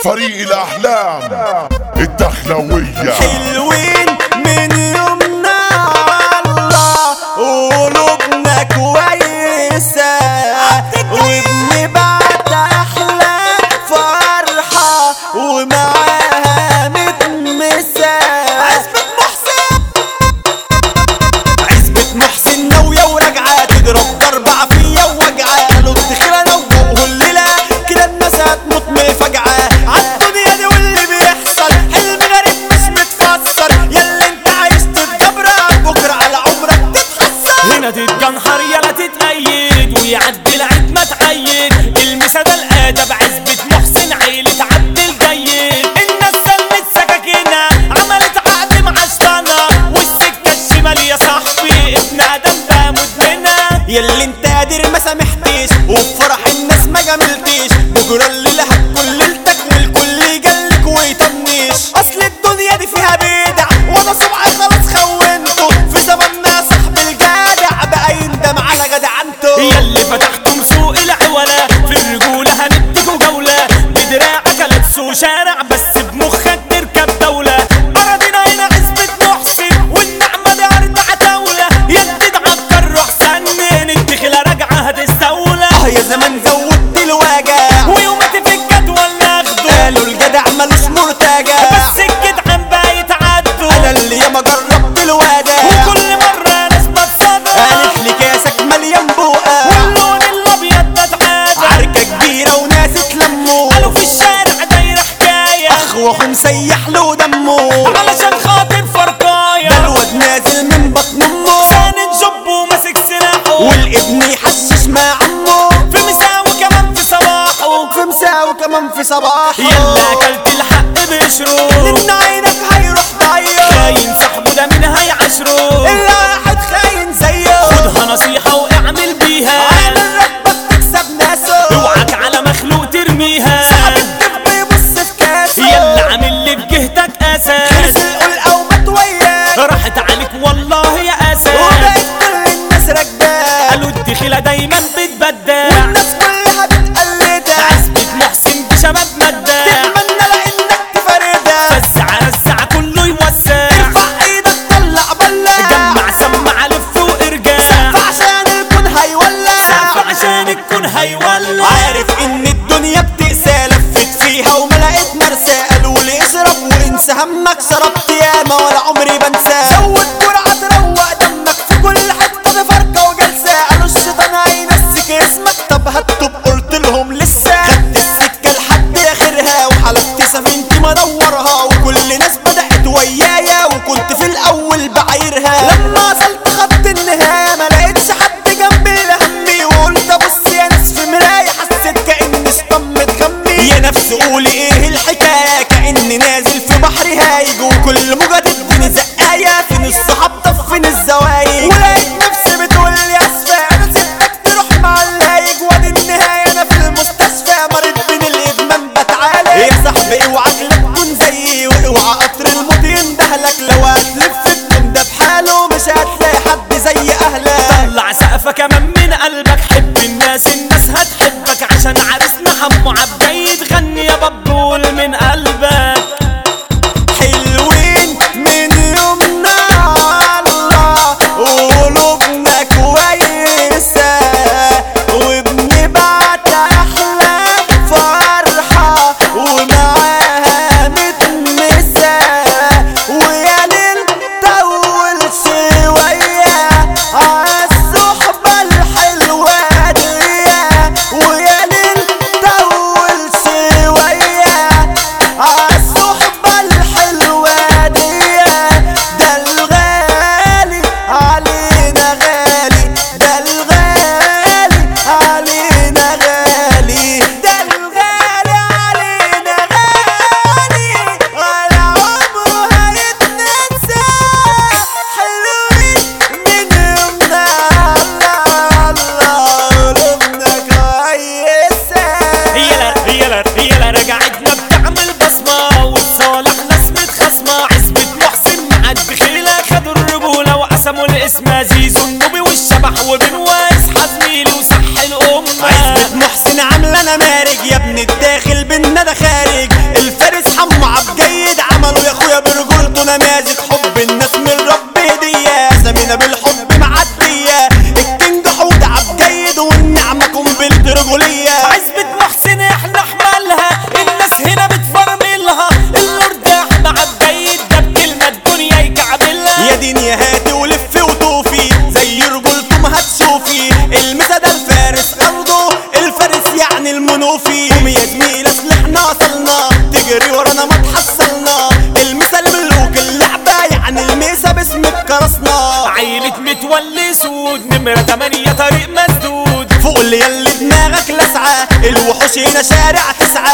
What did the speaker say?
فريق الأحلام الدخلوية حلوين من يومنا الله قلوبنا كويسة وبنبعت أحلى فرحة ومعاها متمسة عزبة محسن عزبة محسن ناوية وراجعة تضرب ضربة عافية ووجعة قالوا الدخيلة لو جوه الليلة كده الناس هتموت من الفجعة عالدنيا دي واللي بيحصل حلم غريب مش متفسر ياللي انت عايش تتجبرك بكرة على عمرك تتحسر هنا تتجنحر يلا تتأيد ويعدي العيد ما تعيد المسادة الأدب عزبة محسن عيلة عبد الجيد الناس سلمت سكاكينها عملت عقد مع شطانة والسكة الشمال يا صاحبي ابن آدم بقى مدمنة ياللي انت قادر ما سامحتيش وبفرح الناس ما جاملتيش بكرة الليلة هتكون ليلتك والكل يجلك ويطنيش اصل الدنيا دي فيها بدع وانا سمعي خلاص خونته في زماننا صاحب الجدع بقى يندم على جدعنته ياللي فتحتم سوق العولة في الرجولة هنديكوا جولة بدراعك لبسوا شارع بس بمخك تركب دولة أراضينا هنا عزبة محسن والنعمة دي أرض عتاولة يدي تعكر روح سنن الدخلة راجعة هتستولى اه يا زمان زودت الوجع ويوماتي في الجدول ناخده قالوا الجدع ملوش مرتجع بس الجدعان بقى يتعدوا انا اللي ياما جربت الوداع وكل مرة ناس بتصدق قالت لي كاسك مليان بقى واللون الأبيض ده اتعادى عركة كبيرة وناس اتلموا قالوا في الشارع دايرة حكاية اخ واخو مسيح له دمه علشان خاطر فرقاية ده الواد نازل من بطن امه ساند جب وماسك سلاحه والابن يحشش مع عمه في مساء وكمان في صباحه في مساء وكمان في صباحه يلا اكلت الحق بشره لان عينك هيروح ضيق خاين صاحبه ده مين هيعاشره الواحد خاين زيه خدها نصيحة واعمل بيها عامل ربك تكسب ناسه اوعك على مخلوق ترميها صاحب الطب يبص في كاسه يلا عامل لي بجهتك خلص اساس القلقة ومات وياك راحت عليك والله يا اساس وبقت كل الناس راكباك قالوا الدخيلة دايما بتبدع والناس كلها بتقلدك عزبة محسن بشباب مدع تتمنى لانك تفردك فزع رزع كله يوسع ارفع ايدك طلع بلع جمع سمع لف وارجع عشان الكون هيولع سقف عشان الكون هيولع عارف ان الدنيا بتقسى لفت فيها وما لقيت مرسى قالوا لي اشرب وانسى همك شربت ياما ولا عمري بنسى زود جرعة تروق دمك في كل حتة دي فرقة وجلسة قالوا الشيطان هينسك اسمك طب هتوب قلت لهم لسه خدت السكة لحد اخرها وحلفت سفينتي مدورها وكل ناس بدأت ويايا وكنت في الاول بعايرها لما وصلت خط النهاية ما لقيتش حد جنبي لهمي وقلت ابص يا ناس في مراية حسيت كأني شيطان متغمي يا نفس قولي ايه الحكاية كأني نازل في بحر هايج وكل موجة تديني زقاية فين الصحاب طب فين الزوايج ولقيت نفسي بتقول لي اسفة انا سبتك تروح مع الهايج وادي النهاية انا في المستشفى مريض من الادمان بتعالج يا صاحبي اوعك لا تكون زيي واوعى قطر الموت يندهلك لو هتلف الدم ده بحاله مش هتلاقي حد زي اهلك طلع سقفة كمان من قلبك حب الناس الناس هتحبك عشان عرسنا حمو عبد تغني يا بابول من قلبك حلوين من يومنا الله وقلوبنا كويسة وبنبعت أحلى فرحة ومعاها متمسة ويا ليل طول شوية عالصحبة الحلوة دي ويا ليل طول شوية عالصحبة الحلوة دي ده الغالي علينا غالي ده الغالي علينا غالي ده الغالي علينا غالي ولا عمره هيتنسى حلوين من يومنا الله الله قلوبنا كويسة يلا يلا يلا رجعتنا بتعمل بصمة وتصالح ناس متخصمة عزبة محسن مع الدخيلة خدوا الرجولة وقسموا الاسم زيزو النوبي والشبح وبن وايس حزميلي وصح الأمة عزبة محسن عاملة نمارج يا ابن الداخل بينا ده خارج فارج الفارس حمو عبد جيد عملوا يا اخويا برجولته نماذج حب الناس من رب هدية زمينا بالحب معدية الكينج حود عبد جيد والنعمة قنبلة رجولية عزبة محسن احنا حمالها الناس هنا بتفرملها اللورد احمد عبد جيد ده بكلمة الدنيا يكعبلها يا دين يا هادي ولف وطوفي زي رجولته ما هتشوفي المسا ده الفارس ارضه الفارس يعني المنوفي قوم يا زميلة سلاحنا وصلنا تجري ورانا ما تحصلنا المسا الملوك اللعبة يعني الميسا باسمك كرسنا عيلة متولي سود نمرة 8 طريق مسدود فوق اللي يلي دماغك لسعة الوحوش هنا شارع تسعة